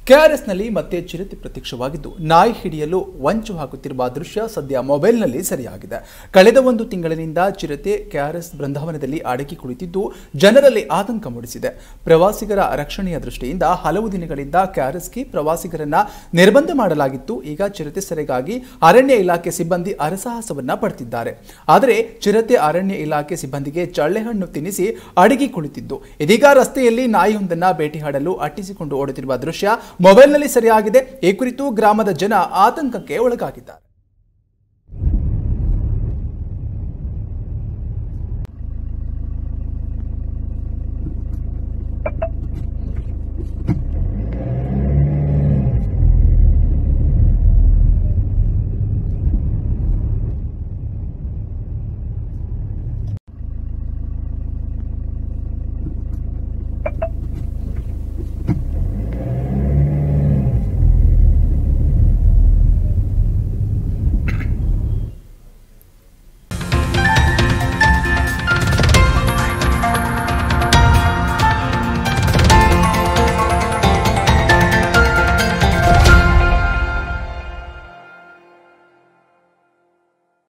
ಕೆಆರ್ಎಸ್ನಲ್ಲಿ ಮತ್ತೆ ಚಿರತೆ ಪ್ರತ್ಯಕ್ಷವಾಗಿದ್ದು ನಾಯಿ ಹಿಡಿಯಲು ವಂಚು ಹಾಕುತ್ತಿರುವ ದೃಶ್ಯ ಸದ್ಯ ಮೊಬೈಲ್ನಲ್ಲಿ ಸೆರೆಯಾಗಿದೆ ಕಳೆದ ಒಂದು ತಿಂಗಳಿನಿಂದ ಚಿರತೆ ಕೆಆರ್ಎಸ್ ಬೃಂದಾವನದಲ್ಲಿ ಅಡಗಿ ಕುಳಿತಿದ್ದು ಜನರಲ್ಲಿ ಆತಂಕ ಮೂಡಿಸಿದೆ ಪ್ರವಾಸಿಗರ ರಕ್ಷಣೆಯ ದೃಷ್ಟಿಯಿಂದ ಹಲವು ದಿನಗಳಿಂದ ಕೆಆರ್ಎಸ್ಗೆ ಪ್ರವಾಸಿಗರನ್ನ ನಿರ್ಬಂಧ ಮಾಡಲಾಗಿತ್ತು ಈಗ ಚಿರತೆ ಸೆರೆಗಾಗಿ ಅರಣ್ಯ ಇಲಾಖೆ ಸಿಬ್ಬಂದಿ ಅರಸಾಹಸವನ್ನ ಪಡ್ತಿದ್ದಾರೆ ಆದರೆ ಚಿರತೆ ಅರಣ್ಯ ಇಲಾಖೆ ಸಿಬ್ಬಂದಿಗೆ ಚಳ್ಳೆಹಣ್ಣು ತಿನ್ನಿಸಿ ಅಡಗಿ ಕುಳಿತಿದ್ದು ಇದೀಗ ರಸ್ತೆಯಲ್ಲಿ ನಾಯಿಯೊಂದನ್ನ ಬೇಟೆಯಾಡಲು ಅಟ್ಟಿಸಿಕೊಂಡು ಓಡುತ್ತಿರುವ ದೃಶ್ಯ ಮೊಬೈಲ್ನಲ್ಲಿ ಸೆರೆಯಾಗಿದೆ ಈ ಕುರಿತು ಗ್ರಾಮದ ಜನ ಆತಂಕಕ್ಕೆ ಒಳಗಾಗಿದ್ದಾರೆ